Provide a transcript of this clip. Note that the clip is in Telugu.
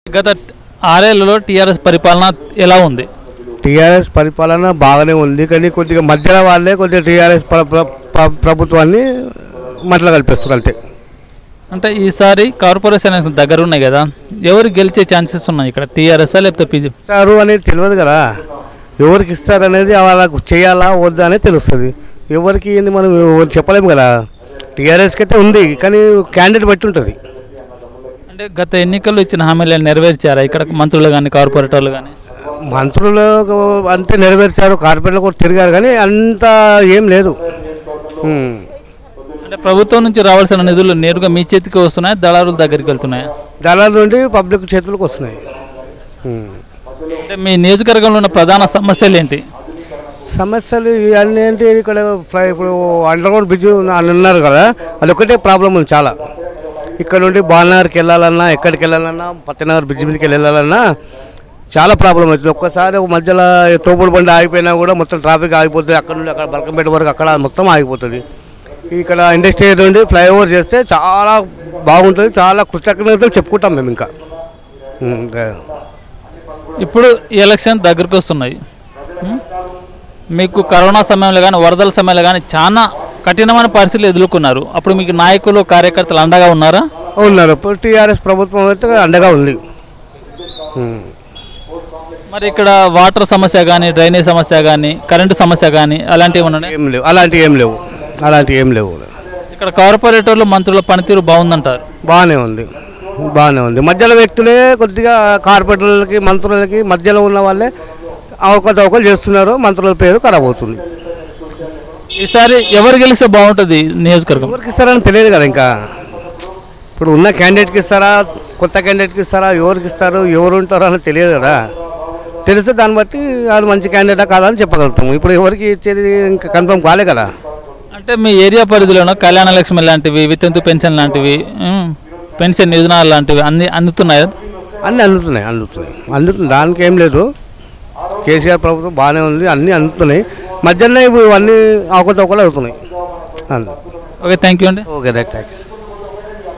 గత ఆరేళ్లలో టీఆర్ఎస్ పరిపాలన ఎలా ఉంది టీఆర్ఎస్ పరిపాలన బాగానే ఉంది కానీ కొద్దిగా మధ్యలో వాళ్ళే కొద్దిగా టీఆర్ఎస్ ప్ర- ప్ర- ప్ర- ప్రభుత్వాన్ని మట్ల కల్పిస్తారు అంతే అంటే ఈసారి కార్పొరేషన్ ఎలక్షన్ దగ్గర ఉన్నాయి కదా ఎవరు గెలిచే ఛాన్సెస్ ఉన్నాయి ఇక్కడ టీఆర్ఎస్ లేకపోతే పీజీ ఇస్తారు అనేది తెలియదు కదా ఎవరికి ఇస్తారు అనేది వాళ్ళకు చేయాలా వద్దా అనేది తెలుస్తుంది ఎవరికి ఏంది మనం ఎవరు చెప్పలేము కదా టీఆర్ఎస్కి అయితే ఉంది కానీ క్యాండిడేట్ బట్టి ఉంటుంది అంటే గత ఎన్నికల్లో ఇచ్చిన హామీలను నెరవేర్చారా ఇక్కడ మంత్రులు కానీ కార్పొరేటర్లు కానీ మంత్రులు అంతే నెరవేర్చారు కార్పొరేట్లు కూడా తిరిగారు కానీ అంత ఏం లేదు ఉమ్. అంటే ప్రభుత్వం నుంచి రావాల్సిన నిధులు నేరుగా మీ చేతికి వస్తున్నాయా దళారుల దగ్గరికి వెళ్తున్నాయా దళాల నుండి పబ్లిక్ చేతులకు వస్తున్నాయి ఉమ్. అంటే మీ నియోజకవర్గంలో ఉన్న ప్రధాన సమస్యలు ఏంటి సమస్యలు ఇవన్నీ ఏంటి ఇక్కడ ఫ్లై- ఇప్పుడు అండర్ గ్రౌండ్ బ్రిడ్జ్ అని అన్నారు కదా అది ఒకటే ప్రాబ్లం ఉంది చాలా ఇక్కడ నుండి బాలనగర్కి వెళ్ళాలన్నా ఎక్కడికి వెళ్ళాలన్నా పత్తనగర్ బ్రిడ్జ్ మీదకి వెళ్ళాలన్నా చాలా ప్రాబ్లం అవుతుంది ఒక్కసారి ఒక మధ్యలో తోపుడు బండి ఆగిపోయినా కూడా మొత్తం ట్రాఫిక్ ఆగిపోతుంది అక్కడ నుండి అక్కడ బల్కంపేట వరకు అక్కడ మొత్తం ఆగిపోతుంది ఇక్కడ ఇండస్ట్రీ నుండి ఫ్లైఓవర్ చేస్తే చాలా బాగుంటుంది చాలా కృతజ్ఞతలు చెప్పుకుంటాం మేము ఇంకా ఉం, ఇప్పుడు ఈ ఎలక్షన్ దగ్గరకు వస్తున్నాయి ఉం? మీకు కరోనా సమయంలో కానీ వరదల సమయంలో కానీ చాలా కఠినమైన పరిస్థితులు ఎదుర్కొన్నారు అప్పుడు మీకు నాయకులు కార్యకర్తలు అండగా ఉన్నారా ఉన్నారు ఇప్పుడు టీఆర్ఎస్ ప్రభుత్వం అయితే అండగా ఉంది ఉం. మరి ఇక్కడ వాటర్ సమస్య కానీ డ్రైనేజ్ సమస్య కానీ కరెంటు సమస్య కానీ అలాంటివి ఉన్నాయి ఏం లేవు అలాంటివి ఏం లేవు అలాంటివి ఏం లేవు ఇక్కడ కార్పొరేటర్లు మంత్రుల పనితీరు బాగుందంటారు బాగానే ఉంది బాగానే ఉంది మధ్యలో వ్యక్తులే కొద్దిగా కార్పొరేటర్లకి మంత్రులకి మధ్యలో ఉన్న వాళ్ళే అవకతవకలు చేస్తున్నారు మంత్రుల పేరు ఖరాబ్ అవుతుంది ఈసారి ఎవరు గెలిస్తే బాగుంటుంది నియోజకవర్గం ఎవరికి ఇస్తారని తెలియదు కదా ఇంకా ఇప్పుడు ఉన్న క్యాండిడేట్కి ఇస్తారా కొత్త క్యాండిడేట్కి ఇస్తారా ఎవరికి ఇస్తారు ఎవరు ఉంటారో అని తెలియదు కదా తెలిస్తే దాన్ని బట్టి వాళ్ళు మంచి క్యాండిడేటా కాదా అని చెప్పగలుగుతాము ఇప్పుడు ఎవరికి ఇచ్చేది ఇంకా కన్ఫర్మ్ కాలే కదా అంటే మీ ఏరియా పరిధిలోనూ కళ్యాణ లక్ష్మి లాంటివి వితంతు పెన్షన్ లాంటివి ఉం, పెన్షన్ యోజనాలు లాంటివి అన్ని అందుతున్నాయా అన్నీ అందుతున్నాయి అందుతున్నాయి అందుతుంది దానికి ఏం లేదు కేసీఆర్ ప్రభుత్వం బాగానే ఉంది అన్నీ అందుతున్నాయి మధ్యలో ఇవి ఇవన్నీ అవకతవకలు అవుతున్నాయి అందు ఓకే థ్యాంక్ యూ అండి ఓకే రైట్ థ్యాంక్స్